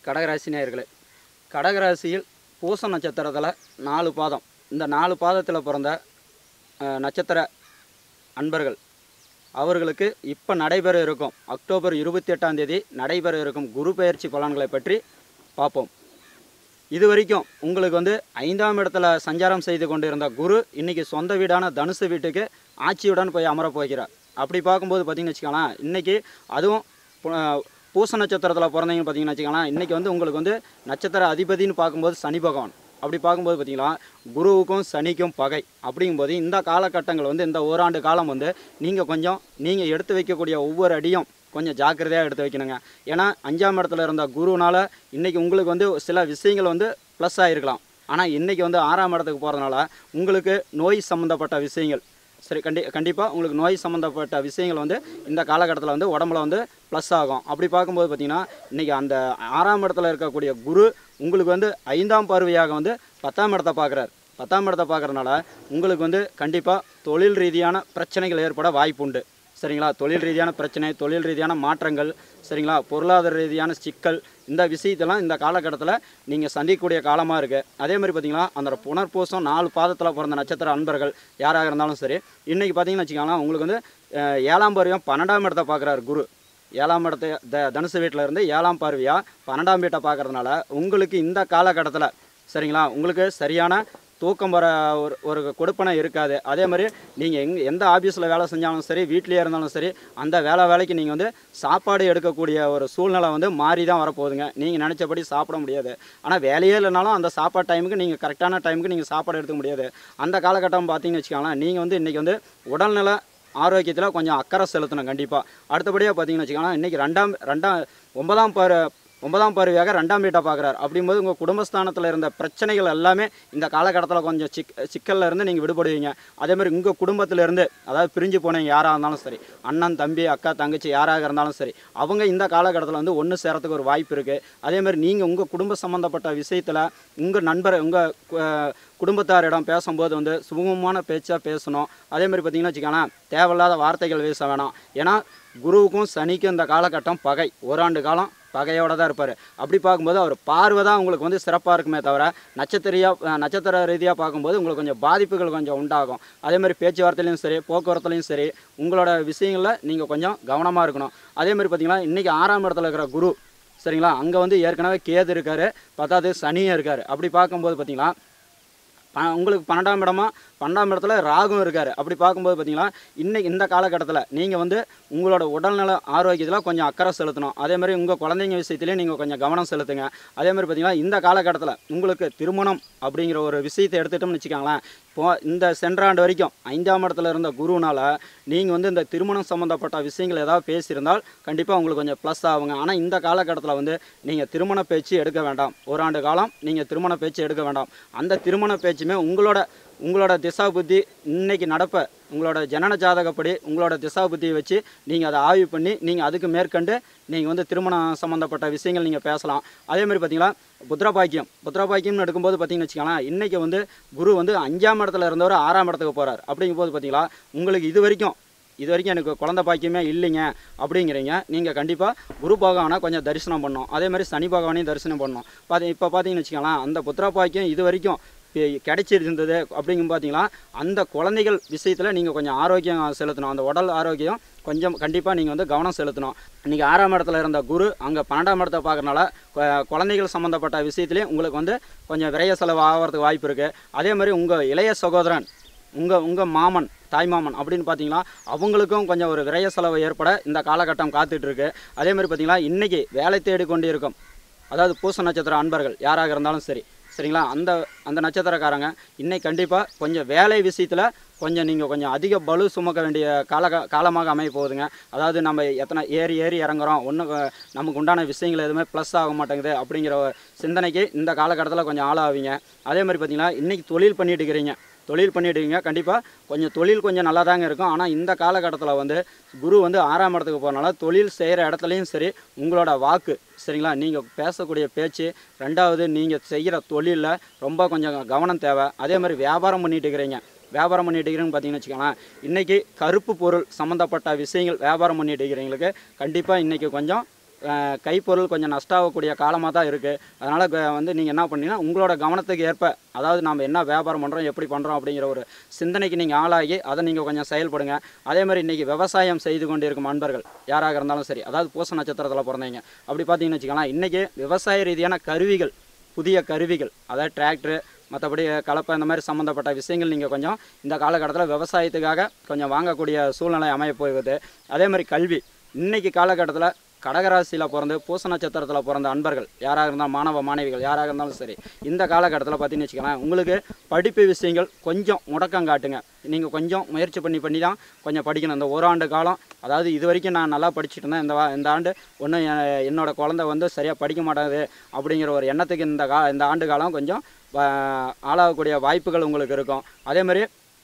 கடகராசி நேயர்களே கடகராசியில் பூச நட்சத்திரத்தில் நாலு பாதம் இந்த நாலு பாதத்தில் பிறந்த அஹ், நட்சத்திர அன்பர்கள் அவர்களுக்கு இப்போ நடைபெற இருக்கும் அக்டோபர் இருபத்தி எட்டாம் தேதி நடைபெற இருக்கும் குரு பெயர்ச்சி பலன்களை பற்றி பார்ப்போம் இது வரைக்கும் உங்களுக்கு வந்து ஐந்தாம் இடத்துல சஞ்சாரம் செய்து கொண்டிருந்த குரு இன்னைக்கு சொந்த வீடான தனுசு வீட்டுக்கு ஆட்சியுடன் போய் அமரப் போகிறார் அப்படி பார்க்கும்போது பார்த்தீங்கன்னு வச்சுக்கலாம் இன்னைக்கு அதுவும் பு- பூச நட்சத்திரத்தில் பிறந்தீங்க பார்த்தீங்கன்னு வச்சுக்கலாம் இன்னைக்கு வந்து உங்களுக்கு வந்து நட்சத்திர அதிபதின்னு பார்க்கும்போது சனி பகவான் அப்படி பார்க்கும்போது பார்த்தீங்களா குருவுக்கும் சனிக்கும் பகை அப்படிங்கும்போது இந்த காலகட்டங்கள் வந்து இந்த ஓராண்டு காலம் வந்து நீங்கள் கொஞ்சம் நீங்கள் எடுத்து வைக்கக்கூடிய ஒவ்வொரு அடியும் கொஞ்சம் ஜாக்கிரதையாக எடுத்து வைக்கணுங்க ஏன்னா அஞ்சாம் இடத்துல இருந்த குருனால இன்னைக்கு உங்களுக்கு வந்து சில விஷயங்கள் வந்து ப்ளஸ் ஆகிருக்கலாம் ஆனால் இன்னைக்கு வந்து ஆறாம் இடத்துக்கு போகிறதுனால உங்களுக்கு நோய் சம்மந்தப்பட்ட விஷயங்கள் சரி கண்டி கண்டிப்பாக உங்களுக்கு நோய் சம்மந்தப்பட்ட விஷயங்கள் வந்து இந்த காலகட்டத்தில் வந்து உடம்புல வந்து ப்ளஸ் ஆகும் அப்படி பார்க்கும்போது பார்த்தீங்கன்னா இன்றைக்கி அந்த ஆறாம் இடத்துல இருக்கக்கூடிய குரு உங்களுக்கு வந்து ஐந்தாம் பார்வையாக வந்து பத்தாம் இடத்தை பார்க்குறாரு பத்தாம் இடத்தை பார்க்குறதுனால உங்களுக்கு வந்து கண்டிப்பாக தொழில் ரீதியான பிரச்சனைகள் ஏற்பட வாய்ப்பு உண்டு சரிங்களா தொழில் ரீதியான பிரச்சனை தொழில் ரீதியான மாற்றங்கள் சரிங்களா பொருளாதார ரீதியான சிக்கல் இந்த விஷயத்தெல்லாம் இந்த காலகட்டத்தில் நீங்கள் சந்திக்கக்கூடிய காலமாக இருக்குது அதே மாதிரி பார்த்தீங்கன்னா அந்த புனர்பூசம் நாலு பாதத்தில் பிறந்த நட்சத்திர அன்பர்கள் யாராக இருந்தாலும் சரி இன்றைக்கி பார்த்தீங்கன்னு வச்சுக்கோங்களேன் உங்களுக்கு வந்து அஹ், ஏழாம் பருவம் பன்னெண்டாம் இடத்தை பார்க்குறாரு குரு ஏழாம் இடத்தை த தனுசு வீட்டில் இருந்து ஏழாம் பார்வையாக பன்னெண்டாம் வீட்டை பார்க்கறதுனால உங்களுக்கு இந்த காலகட்டத்தில் சரிங்களா உங்களுக்கு சரியான தூக்கம் வர ஒரு ஒரு கொடுப்பனை இருக்காது அதே மாதிரி நீங்கள் எங் எந்த ஆஃபீஸில் வேலை செஞ்சாலும் சரி வீட்லேயே இருந்தாலும் சரி அந்த வேலை வேலைக்கு நீங்கள் வந்து சாப்பாடு எடுக்கக்கூடிய ஒரு சூழ்நிலை வந்து மாறி தான் வரப்போகுதுங்க நீங்கள் நினச்சபடி சாப்பிட முடியாது ஆனால் வேலையே இல்லைனாலும் அந்த சாப்பாடு டைமுக்கு நீங்கள் கரெக்டான டைமுக்கு நீங்கள் சாப்பாடு எடுத்துக்க முடியாது அந்த காலகட்டம் பார்த்தீங்கன்னு வச்சுக்கோங்களேன் நீங்கள் வந்து இன்றைக்கி வந்து உடல்நல ஆரோக்கியத்தில் கொஞ்சம் அக்கறை செலுத்தணும் கண்டிப்பாக அடுத்தபடியாக பார்த்தீங்கன்னு வச்சுக்கோங்களேன் இன்றைக்கி ரெண்டாம் ரெண்டாம் ஒன்பதாம் பாரு ஒன்பதாம் பார்வையாக ரெண்டாம் வீட்டை பார்க்குறாரு அப்படிங்கும்போது உங்கள் குடும்பஸ்தானத்தில் இருந்த பிரச்சனைகள் எல்லாமே இந்த காலகட்டத்தில் கொஞ்சம் சிக் சிக்கல்ல இருந்து நீங்கள் விடுபடுவீங்க அதே மாதிரி உங்கள் குடும்பத்திலேருந்து அதாவது பிரிஞ்சு போனவங்க யாராக இருந்தாலும் சரி அண்ணன் தம்பி அக்கா தங்கச்சி யாராக இருந்தாலும் சரி அவங்க இந்த காலகட்டத்தில் வந்து ஒன்று சேரத்துக்கு ஒரு வாய்ப்பு இருக்குது அதே மாதிரி நீங்கள் உங்கள் குடும்ப சம்மந்தப்பட்ட விஷயத்தில் உங்கள் நண்பர் உங்கள் குடும்பத்தாரிடம் பேசும்போது வந்து சுமூகமான பேச்சாக பேசணும் அதே மாதிரி பார்த்தீங்கன்னா வச்சுக்கோங்களேன் தேவையில்லாத வார்த்தைகள் பேச வேணாம் ஏன்னா குருவுக்கும் சனிக்கும் இந்த காலகட்டம் பகை ஓராண்டு காலம் பகையோட தான் இருப்பார் அப்படி பார்க்கும்போது அவர் பார்வை தான் உங்களுக்கு வந்து சிறப்பாக இருக்குமே தவிர நட்சத்திரியா அஹ் நட்சத்திர ரீதியாக பார்க்கும்போது உங்களுக்கு கொஞ்சம் பாதிப்புகள் கொஞ்சம் உண்டாகும் அதே மாதிரி பேச்சுவார்த்தையிலையும் சரி போக்குவரத்துலையும் சரி உங்களோட விஷயங்களில் நீங்கள் கொஞ்சம் கவனமாக இருக்கணும் அதே மாதிரி பார்த்தீங்கன்னா இன்றைக்கி ஆறாம் இடத்துல இருக்கிற குரு சரிங்களா அங்கே வந்து ஏற்கனவே கேது இருக்கார் பத்தாவது சனியும் இருக்கார் அப்படி பார்க்கும்போது பார்த்தீங்கன்னா ப- உங்களுக்கு பன்னெண்டாம் இடமா பன்னெண்டாம் இடத்துல ராகும் இருக்கார் அப்படி பார்க்கும்போது பார்த்தீங்கன்னா இன்னைக்கு இந்த காலகட்டத்தில் நீங்கள் வந்து உங்களோட உடல்நல ஆரோக்கியத்தில் கொஞ்சம் அக்கறை செலுத்தணும் அதே மாதிரி உங்கள் குழந்தைங்க விஷயத்துலேயும் நீங்கள் கொஞ்சம் கவனம் செலுத்துங்க அதே மாதிரி பார்த்தீங்கன்னா இந்த காலகட்டத்தில் உங்களுக்கு திருமணம் அப்படிங்கிற ஒரு விஷயத்தை எடுத்துட்டோம்னு வச்சுக்கோங்களேன் இப்போ இந்த சென்ற ஆண்டு வரைக்கும் ஐந்தாம் இடத்துல இருந்த குருனால நீங்கள் வந்து இந்த திருமணம் சம்மந்தப்பட்ட விஷயங்கள் ஏதாவது பேசியிருந்தால் கண்டிப்பாக உங்களுக்கு கொஞ்சம் ப்ளஸ் ஆகுங்க ஆனால் இந்த காலகட்டத்தில் வந்து நீங்கள் திருமண பேச்சு எடுக்க வேண்டாம் ஓராண்டு காலம் நீங்கள் திருமண பேச்சு எடுக்க வேண்டாம் அந்த திருமண பேச்சுமே உங்களோட உங்களோட திசா புத்தி இன்னைக்கு நடப்ப உங்களோட ஜனன ஜாதகப்படி உங்களோட திசா புத்தியை வச்சு நீங்கள் அதை ஆய்வு பண்ணி நீங்கள் அதுக்கு மேற்கண்டு நீங்கள் வந்து திருமணம் சம்மந்தப்பட்ட விஷயங்கள் நீங்கள் பேசலாம் அதே மாதிரி பார்த்தீங்களா புத்திரபாக்கியம் புத்திரபாக்கியம்னு எடுக்கும்போது பார்த்தீங்கன்னு வச்சுக்கோங்களேன் இன்றைக்கி வந்து குரு வந்து அஞ்சாம் இடத்துல இருந்தவர் ஆறாம் இடத்துக்கு போகிறார் அப்படிங்கும்போது பார்த்தீங்களா உங்களுக்கு இது வரைக்கும் இது வரைக்கும் எனக்கு குழந்தை பாக்கியமே இல்லைங்க அப்படிங்கிறீங்க நீங்கள் கண்டிப்பாக குரு பகவானை கொஞ்சம் தரிசனம் பண்ணணும் அதே மாதிரி சனி பகவானையும் தரிசனம் பண்ணணும் பார்த்தி இப்போ பார்த்தீங்கன்னு வச்சுக்கோங்களேன் அந்த புத்திர பாக்கியம் இது வரைக்கும் இ- கிடைச்சிருந்தது அப்படிங்கும் பார்த்தீங்களா அந்த குழந்தைகள் விஷயத்தில் நீங்கள் கொஞ்சம் ஆரோக்கியம் செலுத்தணும் அந்த உடல் ஆரோக்கியம் கொஞ்சம் கண்டிப்பாக நீங்கள் வந்து கவனம் செலுத்தணும் இன்றைக்கி ஆறாம் இடத்துல இருந்த குரு அங்கே பன்னெண்டாம் இடத்தை பார்க்கறனால கொ- குழந்தைகள் சம்மந்தப்பட்ட விஷயத்துலேயும் உங்களுக்கு வந்து கொஞ்சம் விரைய செலவு ஆகிறதுக்கு வாய்ப்பு இருக்குது அதே மாதிரி உங்கள் இளைய சகோதரன் உங்கள் உங்கள் மாமன் தாய் மாமன் அப்படின்னு பார்த்தீங்கன்னா அவங்களுக்கும் கொஞ்சம் ஒரு விரைய செலவு ஏற்பட இந்த காலகட்டம் காத்துட்டு இருக்கு அதே மாதிரி பார்த்தீங்கன்னா இன்றைக்கி வேலை தேடி கொண்டு இருக்கும் அதாவது பூச நட்சத்திர அன்பர்கள் யாராக இருந்தாலும் சரி சரிங்களா அந்த அந்த நட்சத்திரக்காரங்க இன்னைக்கு கண்டிப்பாக கொஞ்சம் வேலை விஷயத்தில் கொஞ்சம் நீங்கள் கொஞ்சம் அதிக பளு சுமக்க வேண்டிய கால காலமாக அமைய போகுதுங்க அதாவது நம்ம எத்தனை ஏறி ஏறி இறங்குறோம் ஒன்றும் நமக்கு உண்டான விஷயங்கள் எதுவுமே ப்ளஸ் ஆக மாட்டேங்குது அப்படிங்கிற ஒரு சிந்தனைக்கு இந்த காலகட்டத்தில் கொஞ்சம் ஆளாவீங்க அதே மாதிரி பார்த்தீங்கன்னா இன்றைக்கி தொழில் பண்ணிட்டு இருக்கிறீங்க தொழில் பண்ணிட்டு இருக்கீங்க கண்டிப்பாக கொஞ்சம் தொழில் கொஞ்சம் நல்லா தாங்க இருக்கும் ஆனால் இந்த காலகட்டத்தில் வந்து குரு வந்து ஆறாம் இடத்துக்கு போகிறனால தொழில் செய்கிற இடத்துலையும் சரி உங்களோட வாக்கு சரிங்களா நீங்கள் பேசக்கூடிய பேச்சு ரெண்டாவது நீங்கள் செய்கிற தொழிலில் ரொம்ப கொஞ்சம் கவனம் தேவை அதே மாதிரி வியாபாரம் பண்ணிட்டு இருக்கிறீங்க வியாபாரம் பண்ணிட்டு இருக்கிறீங்கன்னு பார்த்தீங்கன்னு வச்சுக்கோங்களேன் இன்றைக்கி கருப்பு பொருள் சம்மந்தப்பட்ட விஷயங்கள் வியாபாரம் பண்ணிட்டு இருக்கிறவங்களுக்கு கண்டிப்பாக இன்றைக்கி கொஞ்சம் அஹ், கைப்பொருள் கொஞ்சம் நஷ்டாகக்கூடிய காலமாக தான் இருக்குது அதனால் வந்து நீங்கள் என்ன பண்ணீங்கன்னா உங்களோட கவனத்துக்கு ஏற்ப அதாவது நம்ம என்ன வியாபாரம் பண்ணுறோம் எப்படி பண்ணுறோம் அப்படிங்கிற ஒரு சிந்தனைக்கு நீங்கள் ஆளாகி அதை நீங்கள் கொஞ்சம் செயல்படுங்க அதே மாதிரி இன்றைக்கி விவசாயம் செய்து கொண்டிருக்கும் அன்பர்கள் யாராக இருந்தாலும் சரி அதாவது பூச நட்சத்திரத்தில் பிறந்தீங்க அப்படி பார்த்தீங்கன்னு வச்சுக்கலாம் இன்றைக்கி விவசாய ரீதியான கருவிகள் புதிய கருவிகள் அதாவது டிராக்டரு மற்றபடி கலப்பை இந்த மாதிரி சம்மந்தப்பட்ட விஷயங்கள் நீங்கள் கொஞ்சம் இந்த காலகட்டத்தில் விவசாயத்துக்காக கொஞ்சம் வாங்கக்கூடிய சூழ்நிலை அமையப் போகுது அதே மாதிரி கல்வி இன்னைக்கு காலகட்டத்தில் கடகராசியில் பிறந்து பூச நட்சத்திரத்தில் பிறந்த அன்பர்கள் யாராக இருந்தாலும் மாணவ மாணவிகள் யாராக இருந்தாலும் சரி இந்த காலகட்டத்தில் பார்த்தீங்கன்னு வச்சுக்கலாம் உங்களுக்கு படிப்பு விஷயங்கள் கொஞ்சம் முடக்கம் காட்டுங்க நீங்கள் கொஞ்சம் முயற்சி பண்ணி பண்ணி தான் கொஞ்சம் படிக்கணும் இந்த ஒரு ஆண்டு காலம் அதாவது இது வரைக்கும் நான் நல்லா படிச்சுட்டு இருந்தேன் இந்த வா- இந்த ஆண்டு ஒன்றும் என்னோட குழந்தை வந்து சரியாக படிக்க மாட்டாது அப்படிங்கிற ஒரு எண்ணத்துக்கு இந்த கா இந்த ஆண்டு காலம் கொஞ்சம் வா- ஆளாகக்கூடிய வாய்ப்புகள் உங்களுக்கு இருக்கும் அதே மாதிரி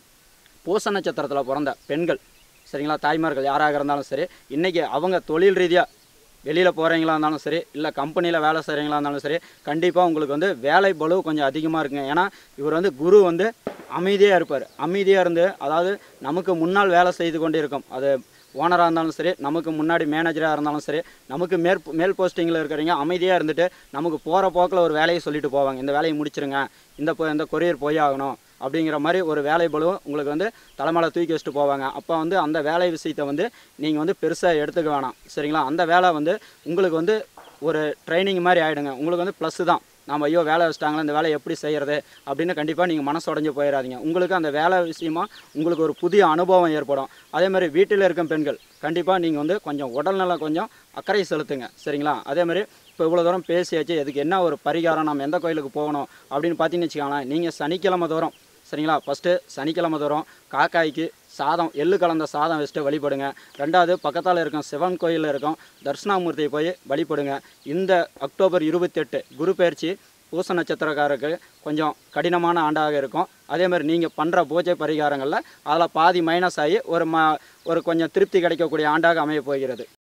பூச நட்சத்திரத்தில் பிறந்த பெண்கள் சரிங்களா தாய்மார்கள் யாராக இருந்தாலும் சரி இன்றைக்கி அவங்க தொழில் ரீதியாக வெளியில் போகிறீங்களா இருந்தாலும் சரி இல்லை கம்பெனியில் வேலை செய்கிறீங்களா இருந்தாலும் சரி கண்டிப்பாக உங்களுக்கு வந்து வேலை பளு கொஞ்சம் அதிகமாக இருக்குங்க ஏன்னா இவர் வந்து குரு வந்து அமைதியாக இருப்பார் அமைதியாக இருந்து அதாவது நமக்கு முன்னால் வேலை செய்து கொண்டு இருக்கும் அது ஓனராக இருந்தாலும் சரி நமக்கு முன்னாடி மேனேஜராக இருந்தாலும் சரி நமக்கு மேற் மேல் போஸ்டிங்கில் இருக்கிறவங்க அமைதியாக இருந்துட்டு நமக்கு போகிற போக்கில் ஒரு வேலையை சொல்லிட்டு போவாங்க இந்த வேலையை முடிச்சிருங்க இந்த பொ- இந்த கொரியர் போய் ஆகணும் அப்படிங்கிற மாதிரி ஒரு வேலை பளுவும் உங்களுக்கு வந்து தலைமையில தூக்கி வச்சுட்டு போவாங்க அப்போ வந்து அந்த வேலை விஷயத்தை வந்து நீங்கள் வந்து பெருசாக எடுத்துக்க வேணாம் சரிங்களா அந்த வேலை வந்து உங்களுக்கு வந்து ஒரு ட்ரைனிங் மாதிரி ஆகிடுங்க உங்களுக்கு வந்து ப்ளஸ்ஸு தான் நம்ம ஐயோ வேலை வச்சிட்டாங்களே இந்த வேலையை எப்படி செய்கிறது அப்படின்னு கண்டிப்பாக நீங்கள் மனசு உடஞ்சு போயிடாதீங்க உங்களுக்கு அந்த வேலை விஷயமா உங்களுக்கு ஒரு புதிய அனுபவம் ஏற்படும் அதே மாதிரி வீட்டில் இருக்கும் பெண்கள் கண்டிப்பாக நீங்கள் வந்து கொஞ்சம் உடல்நலம் கொஞ்சம் அக்கறை செலுத்துங்க சரிங்களா அதே மாதிரி இப்போ இவ்வளோ தூரம் பேசியாச்சு இதுக்கு என்ன ஒரு பரிகாரம் நம்ம எந்த கோயிலுக்கு போகணும் அப்படின்னு பார்த்தீங்கன்னு வச்சுக்கோங்களேன் நீங்கள் சனிக்கிழமை தோறும் சரிங்களா ஃபஸ்ட்டு சனிக்கிழமை தோறும் காக்காய்க்கு சாதம் எள்ளு கலந்த சாதம் வச்சுட்டு வழிபடுங்க ரெண்டாவது பக்கத்தால் இருக்கும் சிவன் கோயிலில் இருக்கும் தர்ஷனாமூர்த்தியை போய் வழிபடுங்க இந்த அக்டோபர் இருபத்தெட்டு குரு பயிற்சி பூச நட்சத்திரக்காரருக்கு கொஞ்சம் கடினமான ஆண்டாக இருக்கும் அதே மாதிரி நீங்கள் பண்ணுற பூஜை பரிகாரங்களில் அதில் பாதி மைனஸ் ஆகி ஒரு ம ஒரு கொஞ்சம் திருப்தி கிடைக்கக்கூடிய ஆண்டாக அமையப் போகிறது